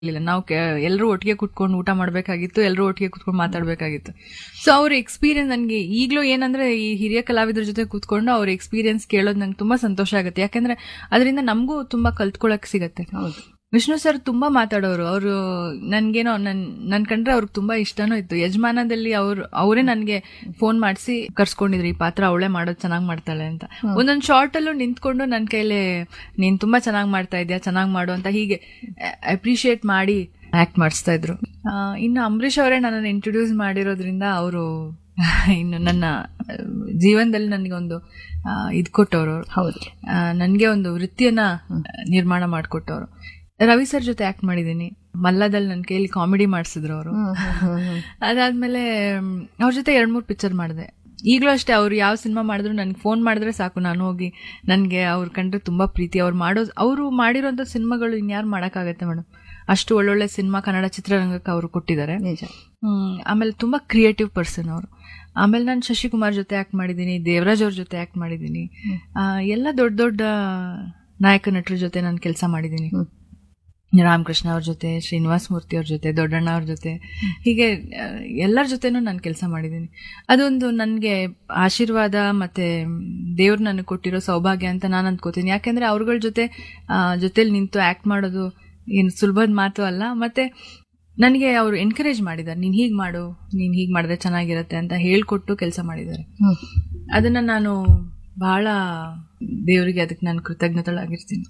ಇಲ್ಲ ನಾವು ಎಲ್ಲರೂ ಒಟ್ಟಿಗೆ ಕುತ್ಕೊಂಡು ಊಟ ಮಾಡ್ಬೇಕಾಗಿತ್ತು ಎಲ್ಲರೂ ಒಟ್ಟಿಗೆ ಕುತ್ಕೊಂಡು ಮಾತಾಡ್ಬೇಕಾಗಿತ್ತು ಸೊ ಅವ್ರ ಎಕ್ಸ್ಪೀರಿಯನ್ಸ್ ನನಗೆ ಈಗಲೂ ಏನಂದ್ರೆ ಈ ಹಿರಿಯ ಕಲಾವಿದ್ರ ಜೊತೆ ಕೂತ್ಕೊಂಡು ಅವ್ರ ಎಕ್ಸ್ಪೀರಿಯನ್ಸ್ ಕೇಳೋದು ನಂಗೆ ತುಂಬಾ ಸಂತೋಷ ಆಗುತ್ತೆ ಯಾಕಂದ್ರೆ ಅದರಿಂದ ನಮಗೂ ತುಂಬಾ ಕಲ್ತ್ಕೊಳಕ್ ಸಿಗತ್ತೆ ಹೌದು ವಿಷ್ಣು ಸರ್ ತುಂಬಾ ಮಾತಾಡೋರು ಅವರು ನನ್ಗೇನೋ ನನ್ ನನ್ ಕಂಡ್ರೆ ಅವ್ರಿಗೆ ತುಂಬಾ ಇಷ್ಟನೂ ಇತ್ತು ಯಜಮಾನದಲ್ಲಿ ಅವ್ರು ಅವರೇ ನನ್ಗೆ ಫೋನ್ ಮಾಡಿಸಿ ಕರ್ಸ್ಕೊಂಡಿದ್ರು ಈ ಪಾತ್ರ ಅವಳೇ ಮಾಡೋದು ಚೆನ್ನಾಗಿ ಮಾಡ್ತಾಳೆ ಅಂತ ಒಂದೊಂದು ಶಾರ್ಟ್ ಅಲ್ಲೂ ನಿಂತ್ಕೊಂಡು ನನ್ನ ಕೈಲಿ ನೀನ್ ತುಂಬಾ ಚೆನ್ನಾಗಿ ಮಾಡ್ತಾ ಇದ್ಯಾ ಚೆನ್ನಾಗಿ ಮಾಡು ಅಂತ ಹೀಗೆ ಅಪ್ರಿಶಿಯೇಟ್ ಮಾಡಿ ಆಕ್ಟ್ ಮಾಡಿಸ್ತಾ ಇದ್ರು ಆ, ಇನ್ನು ಅಂಬರೀಷ್ ಅವರೇ ನನ್ನನ್ನು ಇಂಟ್ರೊಡ್ಯೂಸ್ ಮಾಡಿರೋದ್ರಿಂದ ಅವರು ಇನ್ನು ನನ್ನ ಆ, ಜೀವನದಲ್ಲಿ ನನಗೊಂದು ಇದು ಕೊಟ್ಟವರು ಹೌದು ನನಗೆ ಒಂದು ವೃತ್ತಿಯನ್ನ ನಿರ್ಮಾಣ ಮಾಡಿಕೊಟ್ಟವರು ರವಿ ಸರ್ ಜೊತೆ ಆಕ್ಟ್ ಮಾಡಿದ್ದೀನಿ ಮಲ್ಲದಲ್ಲಿ ನನ್ನ ಕೈಯಲ್ಲಿ ಕಾಮಿಡಿ ಮಾಡಿಸಿದ್ರು ಅವರು ಹ್ಮ್, ಹ್ಮ್, ಹ್ಮ್, ಹ್ಮ್. ಅದಾದ್ಮೇಲೆ ಮ್, ಅವ್ರ ಜೊತೆ ಎರಡ್ ಮೂರು ಪಿಕ್ಚರ್ ಮಾಡಿದೆ ಈಗಲೂ ಅಷ್ಟೇ ಅವ್ರು ಯಾವ ಸಿನಿಮಾ ಮಾಡಿದ್ರು ನನ್ಗೆ ಫೋನ್ ಮಾಡಿದ್ರೆ ಸಾಕು ನಾನು ಹೋಗಿ ನನಗೆ ಅವ್ರ ಕಂಡ್ರೆ ತುಂಬಾ ಪ್ರೀತಿ ಅವ್ರು ಮಾಡೋ ಅವರು ಮಾಡಿರೋಂಥ ಸಿನಿಮಾಗಳು ಇನ್ಯಾರು ಮಾಡೋಕ್ಕಾಗತ್ತೆ ಮೇಡಮ್ ಅಷ್ಟು ಒಳ್ಳೊಳ್ಳೆ ಸಿನಿಮಾ ಕನ್ನಡ ಚಿತ್ರರಂಗಕ್ಕೆ ಅವರು ಕೊಟ್ಟಿದ್ದಾರೆ ನಿಜ ಹ್ಮ್, ಆಮೇಲೆ ತುಂಬಾ ಕ್ರಿಯೇಟಿವ್ ಪರ್ಸನ್ ಅವರು ಆಮೇಲೆ ನಾನು ಶಶಿಕುಮಾರ್ ಜೊತೆ ಆಕ್ಟ್ ಮಾಡಿದ್ದೀನಿ ದೇವರಾಜ್ ಅವ್ರ ಜೊತೆ ಆಕ್ಟ್ ಮಾಡಿದ್ದೀನಿ ಆ, ಎಲ್ಲ ದೊಡ್ಡ ದೊಡ್ಡ ನಾಯಕ ನಟರ ಜೊತೆ ನಾನು ಕೆಲಸ ಮಾಡಿದ್ದೀನಿ ಹ್ಮ್. ರಾಮಕೃಷ್ಣ ಅವ್ರ ಜೊತೆ ಶ್ರೀನಿವಾಸ್ ಮೂರ್ತಿ ಅವ್ರ ಜೊತೆ ದೊಡ್ಡಣ್ಣ ಅವ್ರ ಜೊತೆ ಹೀಗೆ ಆ, ಎಲ್ಲರ ಜೊತೆನೂ ನಾನು ಕೆಲಸ ಮಾಡಿದ್ದೀನಿ ಅದೊಂದು ನನಗೆ ಆಶೀರ್ವಾದ ಮತ್ತೆ ದೇವ್ರು ನನಗೆ ಕೊಟ್ಟಿರೋ ಸೌಭಾಗ್ಯ ಅಂತ ನಾನು ಅಂದ್ಕೋತೀನಿ ಯಾಕೆಂದ್ರೆ ಅವ್ರಗಳ ಜೊತೆ ಆ, ಜೊತೆಲಿ ನಿಂತು ಆಕ್ಟ್ ಮಾಡೋದು ಏನು ಸುಲಭದ ಮಾತು ಅಲ್ಲ ಮತ್ತೆ ನನಗೆ ಅವರು ಎನ್ಕರೇಜ್ ಮಾಡಿದ್ದಾರೆ ನೀನ್ ಹೀಗ್ ಮಾಡು ನೀನ್ ಹೀಗ್ ಮಾಡಿದ್ರೆ ಚೆನ್ನಾಗಿರತ್ತೆ ಅಂತ ಹೇಳ್ಕೊಟ್ಟು ಕೆಲಸ ಮಾಡಿದ್ದಾರೆ ಹ್ಮ್. ಅದನ್ನ ನಾನು ಬಹಳ ದೇವರಿಗೆ ಅದಕ್ಕೆ ನಾನು ಕೃತಜ್ಞತಳಾಗಿರ್ತೀನಿ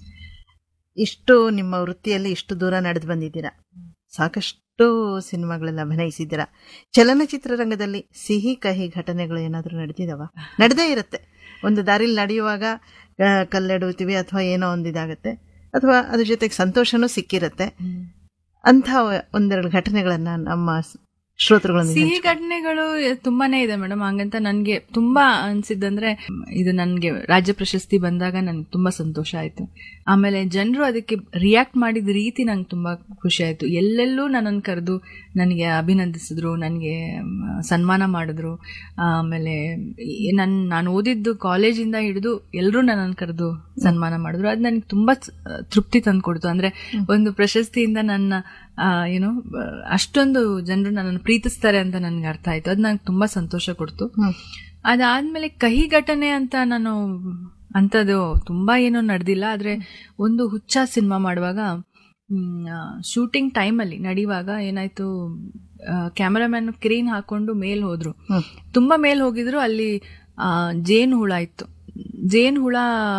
ಇಷ್ಟು ನಿಮ್ಮ ವೃತ್ತಿಯಲ್ಲಿ ಇಷ್ಟು ದೂರ ನಡೆದು ಬಂದಿದ್ದೀರಾ ಸಾಕಷ್ಟು ಸಿನಿಮಾಗಳಲ್ಲಿ ಅಭಿನಯಿಸಿದ್ದೀರಾ ಚಲನಚಿತ್ರ ರಂಗದಲ್ಲಿ ಸಿಹಿ ಕಹಿ ಘಟನೆಗಳು ಏನಾದರೂ ನಡೆದಿದಾವ ನಡೆದೇ ಇರುತ್ತೆ ಒಂದು ದಾರಿಲಿ ನಡೆಯುವಾಗ ಆ, ಕಲ್ಲೆಡುತ್ತೀವಿ ಅಥವಾ ಏನೋ ಒಂದು ಇದಾಗತ್ತೆ ಅಥವಾ ಅದ್ರ ಜೊತೆಗೆ ಸಂತೋಷನೂ ಸಿಕ್ಕಿರತ್ತೆ ಅಂಥ ಒಂದೆರಡು ಘಟನೆಗಳನ್ನ ನಮ್ಮ ಶ್ರೋತೃಗಳನ್ನು ಸಿಹಿ ಘಟನೆಗಳು ತುಂಬಾನೇ ಇದೆ ಮೇಡಮ್ ಹಂಗಂತ ನನ್ಗೆ ತುಂಬಾ ಅನ್ಸಿದ್ದಂದ್ರೆ ಇದು ನನ್ಗೆ ರಾಜ್ಯ ಪ್ರಶಸ್ತಿ ಬಂದಾಗ ನನ್ಗೆ ತುಂಬಾ ಸಂತೋಷ ಆಯ್ತು ಆಮೇಲೆ ಜನರು ಅದಕ್ಕೆ ರಿಯಾಕ್ಟ್ ಮಾಡಿದ ರೀತಿ ನಂಗೆ ತುಂಬಾ ಖುಷಿ ಆಯ್ತು ಎಲ್ಲೆಲ್ಲೂ ನನ್ನನ್ನು ಕರೆದು ನನಗೆ ಅಭಿನಂದಿಸಿದ್ರು ನನಗೆ ಸನ್ಮಾನ ಮಾಡಿದ್ರು ಆಮೇಲೆ ನನ್ ನಾನು ಓದಿದ್ದು ಕಾಲೇಜಿಂದ ಹಿಡಿದು ಎಲ್ಲರೂ ನನ್ನನ್ನು ಕರೆದು ಸನ್ಮಾನ ಮಾಡಿದ್ರು ಅದು ನನಗೆ ತುಂಬಾ ಸ- ತೃಪ್ತಿ ತಂದ್ಕೊಡ್ತು ಅಂದ್ರೆ ಒಂದು ಪ್ರಶಸ್ತಿಯಿಂದ ನನ್ನ ಆ, ಏನು ಆ, ಅಷ್ಟೊಂದು ಜನರು ನನ್ನನ್ನು ಪ್ರೀತಿಸ್ತಾರೆ ಅಂತ ನನ್ಗೆ ಅರ್ಥ ಆಯ್ತು ಅದು ನಂಗೆ ತುಂಬಾ ಸಂತೋಷ ಕೊಡ್ತು ಹ್ಮ್. ಅದಾದ್ಮೇಲೆ ಕಹಿ ಘಟನೆ ಅಂತ ನಾನು ಅಂಥದ್ದು ತುಂಬಾ ಏನೂ ನಡೆದಿಲ್ಲ ಆದ್ರೆ ಒಂದು ಹುಚ್ಚ ಸಿನಿಮಾ ಮಾಡುವಾಗ ಶೂಟಿಂಗ್ ಟೈಮಲ್ಲಿ ನಡೆಯುವಾಗ ಏನಾಯ್ತು ಕ್ಯಾಮರಾಮ್ಯಾನ್ ಕ್ರೀನ್ ಹಾಕೊಂಡು ಮೇಲ್ ಹೋದ್ರು ಹ್ಮ್. ತುಂಬಾ ಮೇಲ್ ಹೋಗಿದ್ರು ಅಲ್ಲಿ ಆ, ಜೇನು ಹುಳ ಇತ್ತು ಜೇನು ಹುಳ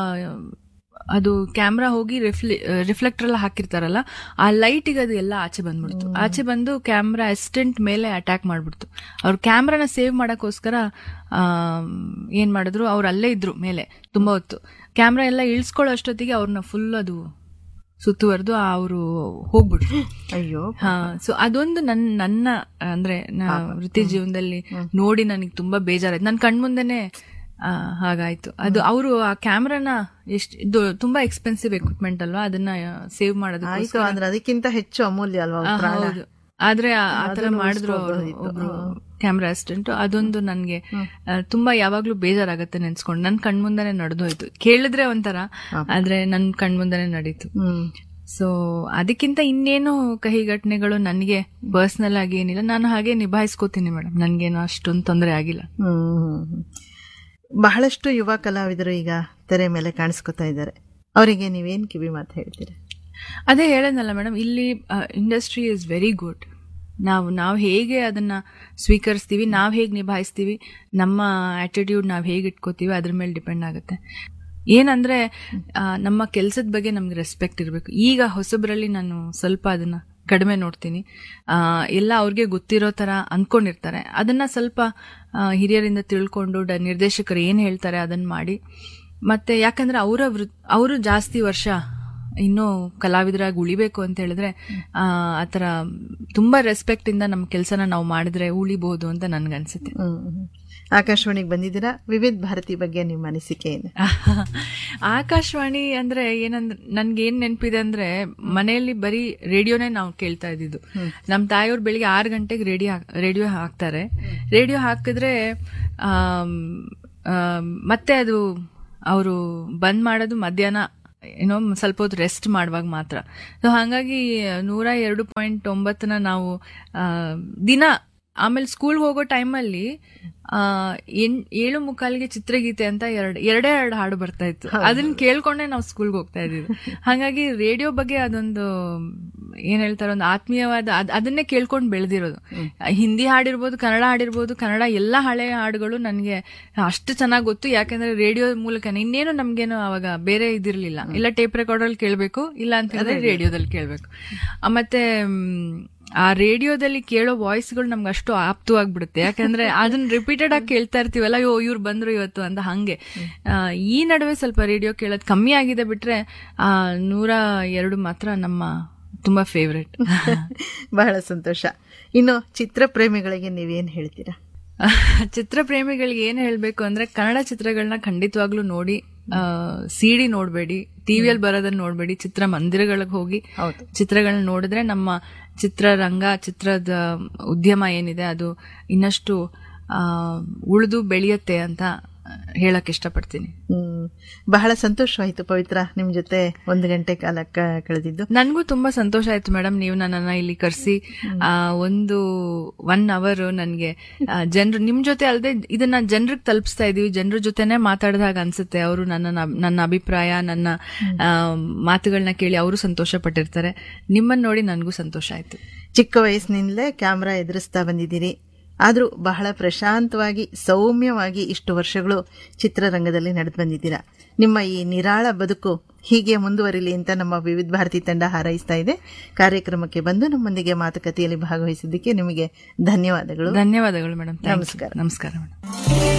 ಅದು ಕ್ಯಾಮ್ರಾ ಹೋಗಿ ರಿಫ್ಲೆ ರಿಫ್ಲೆಕ್ಟರ್ ಎಲ್ಲ ಹಾಕಿರ್ತಾರಲ್ಲ ಆ ಲೈಟಿಗೆ ಅದು ಎಲ್ಲ ಆಚೆ ಬಂದ್ಬಿಡ್ತು ಆಚೆ ಬಂದು ಕ್ಯಾಮ್ರಾ ಅಸಿಸ್ಟೆಂಟ್ ಮೇಲೆ ಅಟ್ಯಾಕ್ ಮಾಡ್ಬಿಡ್ತು ಅವ್ರ ಕ್ಯಾಮ್ರಾನ ಸೇವ್ ಮಾಡಕ್ಕೋಸ್ಕರ ಆ, ಏನ್ ಮಾಡಿದ್ರು ಅವ್ರು ಅಲ್ಲೇ ಇದ್ರು ಮೇಲೆ ತುಂಬಾ ಹೊತ್ತು ಕ್ಯಾಮ್ರಾ ಎಲ್ಲ ಇಳಿಸ್ಕೊಳ್ಳೋ ಅಷ್ಟೊತ್ತಿಗೆ ಅವ್ರನ್ನ ಫುಲ್ ಅದು ಸುತ್ತುವರೆದು ಅವರು ಹೋಗ್ಬಿಟ್ರು ಅಯ್ಯೋ ಹಾ ಸೊ ಅದೊಂದು ನನ್ನ ನನ್ನ ಅಂದ್ರೆ ನಾ ವೃತ್ತಿ ಜೀವನದಲ್ಲಿ ನೋಡಿ ನನಗೆ ತುಂಬಾ ಬೇಜಾರಾಯ್ತು ನನ್ನ ಕಣ್ಮುಂದೆನೆ ಆ, ಹಾಗಾಯ್ತು ಅದು ಅವರು ಆ ಕ್ಯಾಮ್ರಾನ ಎಷ್ಟು ಇದು ತುಂಬಾ ಎಕ್ಸ್ಪೆನ್ಸಿವ್ ಎಕ್ವಿಪ್ಮೆಂಟ್ ಅಲ್ವಾ ಅದನ್ನ ಸೇವ್ ಮಾಡೋದು ಆಯ್ತು ಅಂದ್ರೆ ಅದಕ್ಕಿಂತ ಹೆಚ್ಚು ಅಮೂಲ್ಯ ಅಲ್ವಾ ಅವ್ರ ಪ್ರಾಣ ಹೌದು ಆದ್ರೆ ಆ- ಆ ತರ ಅದನ್ನ ಮಾಡಿದ್ರು ಅವ್ರು ಉಳಿಸ್ಕೊಬೋದಿತ್ತು. ಒಬ್ರು ಕ್ಯಾಮ್ರಾ ಅಸಿಸ್ಟೆಂಟ್ ಅದೊಂದು ನನ್ಗೆ ಆ, ತುಂಬಾ ಯಾವಾಗ್ಲೂ ಬೇಜಾರಾಗತ್ತೆ ನೆನ್ಸ್ಕೊಂಡು ನನ್ ಕಣ್ಮುಂದನೆ ನಡೆದೋಯ್ತು ಕೇಳಿದ್ರೆ ಒಂಥರ ಆದ್ರೆ ನನ್ ಕಣ್ಮುಂದನೆ ನಡೀತು ಹ್ಮ್ ಸೊ ಅದಕ್ಕಿಂತ ಇನ್ನೇನು ಕಹಿ ಘಟನೆಗಳು ನನಗೆ ಪರ್ಸನಲ್ ಆಗಿ ಏನಿಲ್ಲ ನಾನು ಹಾಗೆ ನಿಭಾಯಿಸ್ಕೋತೀನಿ ಮೇಡಮ್ ನನ್ಗೇನು ಅಷ್ಟೊಂದು ತೊಂದರೆ ಆಗಿಲ್ಲ ಹ್ಮ್. ಬಹಳಷ್ಟು ಯುವ ಕಲಾವಿದರು ಈಗ ತೆರೆ ಮೇಲೆ ಕಾಣಿಸ್ಕೊತಾ ಇದ್ದಾರೆ ಅವರಿಗೆ ನೀವೇನ್ ಕಿವಿ ಮಾತು ಹೇಳ್ತೀರಾ ಅದೇ ಹೇಳದ್ನಲ್ಲ ಮೇಡಮ್ ಇಲ್ಲಿ ಇಂಡಸ್ಟ್ರಿ ಇಸ್ ವೆರಿ ಗುಡ್ ನಾವು ನಾವು ಹೇಗೆ ಅದನ್ನ ಸ್ವೀಕರಿಸ್ತೀವಿ ನಾವು ಹೇಗೆ ನಿಭಾಯಿಸ್ತೀವಿ ನಮ್ಮ ಆಟಿಟ್ಯೂಡ್ ನಾವು ಹೇಗೆ ಇಟ್ಕೋತೀವಿ ಅದ್ರ ಮೇಲೆ ಡಿಪೆಂಡ್ ಆಗುತ್ತೆ ಏನಂದ್ರೆ ಆ, ನಮ್ಮ ಕೆಲಸದ ಬಗ್ಗೆ ನಮ್ಗೆ ರೆಸ್ಪೆಕ್ಟ್ ಇರಬೇಕು ಈಗ ಹೊಸಬ್ರಲ್ಲಿ ನಾನು ಸ್ವಲ್ಪ ಅದನ್ನ ಕಡಿಮೆ ನೋಡ್ತೀನಿ ಆ, ಎಲ್ಲ ಅವ್ರಿಗೆ ಗೊತ್ತಿರೋ ತರ ಅನ್ಕೊಂಡಿರ್ತಾರೆ ಅದನ್ನ ಸ್ವಲ್ಪ ಆ, ಹಿರಿಯರಿಂದ ತಿಳ್ಕೊಂಡು ಡ- ನಿರ್ದೇಶಕರು ಏನ್ ಹೇಳ್ತಾರೆ ಅದನ್ನ ಮಾಡಿ ಮತ್ತೆ ಯಾಕಂದ್ರೆ ಅವರ ಅವರು ಜಾಸ್ತಿ ವರ್ಷ ಇನ್ನೂ ಕಲಾವಿದರಾಗಿ ಉಳಿಬೇಕು ಅಂತ ಹೇಳಿದ್ರೆ ಆ ಆತರ ತುಂಬಾ ರೆಸ್ಪೆಕ್ಟ್ ಇಂದ ನಮ್ಮ ಕೆಲಸನ ನಾವು ಮಾಡಿದ್ರೆ ಉಳಿಬಹುದು ಅಂತ ನನ್ಗನ್ಸುತ್ತೆ ಹ್ಮ್. ಆಕಾಶವಾಣಿಗೆ ಬಂದಿದ್ದೀರಾ ವಿವಿಧ ಭಾರತಿ ಬಗ್ಗೆ ನಿಮ್ಮ ಅನಿಸಿಕೆ ಏನು ಆಕಾಶವಾಣಿ ಅಂದ್ರೆ ಏನಂದ್ರೆ ನನ್ಗೆ ಏನ್ ನೆನಪಿದೆ ಅಂದ್ರೆ ಮನೆಯಲ್ಲಿ ಬರೀ ರೇಡಿಯೋನೇ ನಾವು ಕೇಳ್ತಾ ಇದ್ದಿದ್ದು ನಮ್ ತಾಯಿಯವ್ರು ಬೆಳಿಗ್ಗೆ ಆರು ಗಂಟೆಗೆ ರೇಡಿಯೋ ರೇಡಿಯೋ ಹಾಕ್ತಾರೆ ರೇಡಿಯೋ ಹಾಕಿದ್ರೆ ಆಮ್, ಆಮ್, ಮತ್ತೆ ಅದು ಅವರು ಬಂದ್ ಮಾಡೋದು ಮಧ್ಯಾಹ್ನ ಏನೋ ಸ್ವಲ್ಪ ಹೊತ್ತು ರೆಸ್ಟ್ ಮಾಡುವಾಗ ಮಾತ್ರ ಸೊ ಹಾಗಾಗಿ ನೂರ ಎರಡು ಪಾಯಿಂಟ್ ಒಂಬತ್ತನ ನಾವು ಆ, ದಿನ ಆಮೇಲೆ ಸ್ಕೂಲ್ಗೆ ಹೋಗೋ ಟೈಮಲ್ಲಿ ಏಳು ಮುಕ್ಕಾಲಿಗೆ ಚಿತ್ರಗೀತೆ ಅಂತ ಎರಡು ಎರಡೇ ಎರಡು ಹಾಡು ಬರ್ತಾ ಇತ್ತು ಅದನ್ನ ಕೇಳ್ಕೊಂಡೆ ನಾವು ಸ್ಕೂಲ್ಗೆ ಹೋಗ್ತಾ ಇದ್ವಿ ಹಾಗಾಗಿ ರೇಡಿಯೋ ಬಗ್ಗೆ ಅದೊಂದು ಏನ್ ಹೇಳ್ತಾರೆ ಒಂದು ಆತ್ಮೀಯವಾದ ಅದ್- ಅದನ್ನೇ ಕೇಳ್ಕೊಂಡು ಬೆಳೆದಿರೋದು ಹಿಂದಿ ಹಾಡಿರ್ಬೋದು ಕನ್ನಡ ಹಾಡಿರ್ಬೋದು ಕನ್ನಡ ಎಲ್ಲ ಹಳೆಯ ಹಾಡುಗಳು ನನಗೆ ಅಷ್ಟು ಚೆನ್ನಾಗಿ ಗೊತ್ತು ಯಾಕಂದ್ರೆ ರೇಡಿಯೋ ಮೂಲಕ ಇನ್ನೇನು ನಮ್ಗೇನು ಅವಾಗ ಬೇರೆ ಇದಿರ್ಲಿಲ್ಲ ಇಲ್ಲ ಟೇಪ್ ರೆಕಾರ್ಡಲ್ಲಿ ಕೇಳಬೇಕು ಇಲ್ಲ ಅಂತ ಹೇಳಿದ್ರೆ ರೇಡಿಯೋದಲ್ಲಿ ಕೇಳಬೇಕು ಮತ್ತೆ ಮ್, ಆ ರೇಡಿಯೋದಲ್ಲಿ ಕೇಳೋ ವಾಯ್ಸ್ಗಳು ನಮ್ಗೆ ಅಷ್ಟು ಆಪ್ತವಾಗ್ಬಿಡುತ್ತೆ ಯಾಕಂದ್ರೆ ಅದನ್ನ ರಿಪೀಟೆಡ್ ಆಗಿ ಕೇಳ್ತಾ ಇರ್ತೀವಲ್ಲ ಯೋ ಇವ್ರು ಬಂದ್ರು ಇವತ್ತು ಅಂತ ಹಂಗೆ ಆ, ಈ ನಡುವೆ ಸ್ವಲ್ಪ ರೇಡಿಯೋ ಕೇಳೋದು ಕಮ್ಮಿ ಆಗಿದೆ ಬಿಟ್ರೆ ಆ ನೂರ ಎರಡು ಮಾತ್ರ ನಮ್ಮ ತುಂಬಾ ಫೇವ್ರೆಟ್ ಬಹಳ ಸಂತೋಷ ಇನ್ನು ಚಿತ್ರ ಪ್ರೇಮಿಗಳಿಗೆ ನೀವೇನ್ ಹೇಳ್ತೀರಾ ಚಿತ್ರ ಪ್ರೇಮಿಗಳಿಗೆ ಏನ್ ಹೇಳ್ಬೇಕು ಅಂದ್ರೆ ಕನ್ನಡ ಚಿತ್ರಗಳನ್ನ ಖಂಡಿತವಾಗ್ಲೂ ನೋಡಿ ಸಿಡಿ ನೋಡ್ಬೇಡಿ ಟಿವಿಯಲ್ಲಿ ಬರೋದನ್ನ ನೋಡ್ಬೇಡಿ ಚಿತ್ರ ಮಂದಿರಗಳಿಗೆ ಹೋಗಿ ಹೌದು ಚಿತ್ರಗಳನ್ನ ನೋಡಿದ್ರೆ ನಮ್ಮ ಚಿತ್ರರಂಗ ಚಿತ್ರದ ಉದ್ಯಮ ಏನಿದೆ ಅದು ಇನ್ನಷ್ಟು ಉಳಿದು ಬೆಳೆಯುತ್ತೆ ಅಂತ ಹೇಳಕ್ ಇಷ್ಟಪಡ್ತೀನಿ ಹ್ಮ್ ಬಹಳ ಸಂತೋಷವಾಯ್ತು ಪವಿತ್ರ ನಿಮ್ ಜೊತೆ ಒಂದು ಗಂಟೆ ಕಾಲ ಕ- ಕಳೆದಿದ್ದು ನನ್ಗೂ ತುಂಬಾ ಸಂತೋಷ ಆಯ್ತು ಮೇಡಮ್ ನೀವು ನನ್ನನ್ನ ಇಲ್ಲಿ ಕರೆಸಿ ಒಂದು ಒನ್ ಅವರ್ ನನ್ಗೆ ಜನರು ನಿಮ್ ಜೊತೆ ಅಲ್ಲದೆ ಇದನ್ನ ಜನರಿಗೆ ತಲುಪಿಸ್ತಾ ಇದೀವಿ ಜನರ ಜೊತೆನೆ ಮಾತಾಡಿದಾಗ ಅನ್ಸುತ್ತೆ ಅವರು ನನ್ನ ನನ್ನ ಅಭಿಪ್ರಾಯ ನನ್ನ ಆ, ಮಾತುಗಳನ್ನ ಕೇಳಿ ಅವರು ಸಂತೋಷ ಪಟ್ಟಿರ್ತಾರೆ ನಿಮ್ಮನ್ನ ನೋಡಿ ನನ್ಗೂ ಸಂತೋಷ ಆಯ್ತು ಚಿಕ್ಕ ವಯಸ್ಸಿನಿಂದಲೇ ಕ್ಯಾಮ್ರಾ ಎದುರಿಸ್ತಾ ಬಂದಿದ್ದೀರಿ ಆದ್ರೂ ಬಹಳ ಪ್ರಶಾಂತವಾಗಿ ಸೌಮ್ಯವಾಗಿ ಇಷ್ಟು ವರ್ಷಗಳು ಚಿತ್ರರಂಗದಲ್ಲಿ ನಡೆದು ಬಂದಿದ್ದೀರಾ ನಿಮ್ಮ ಈ ನಿರಾಳ ಬದುಕು ಹೀಗೆ ಮುಂದುವರಿಲಿ ಅಂತ ನಮ್ಮ ವಿವಿಧ ಭಾರತಿ ತಂಡ ಹಾರೈಸ್ತಾ ಇದೆ ಕಾರ್ಯಕ್ರಮಕ್ಕೆ ಬಂದು ನಮ್ಮೊಂದಿಗೆ ಮಾತುಕತೆಯಲ್ಲಿ ಭಾಗವಹಿಸಿದ್ದಕ್ಕೆ ನಿಮಗೆ ಧನ್ಯವಾದಗಳು ಧನ್ಯವಾದಗಳು ಮೇಡಮ್ ನಮಸ್ಕಾರ. ನಮಸ್ಕಾರ ಮೇಡಮ್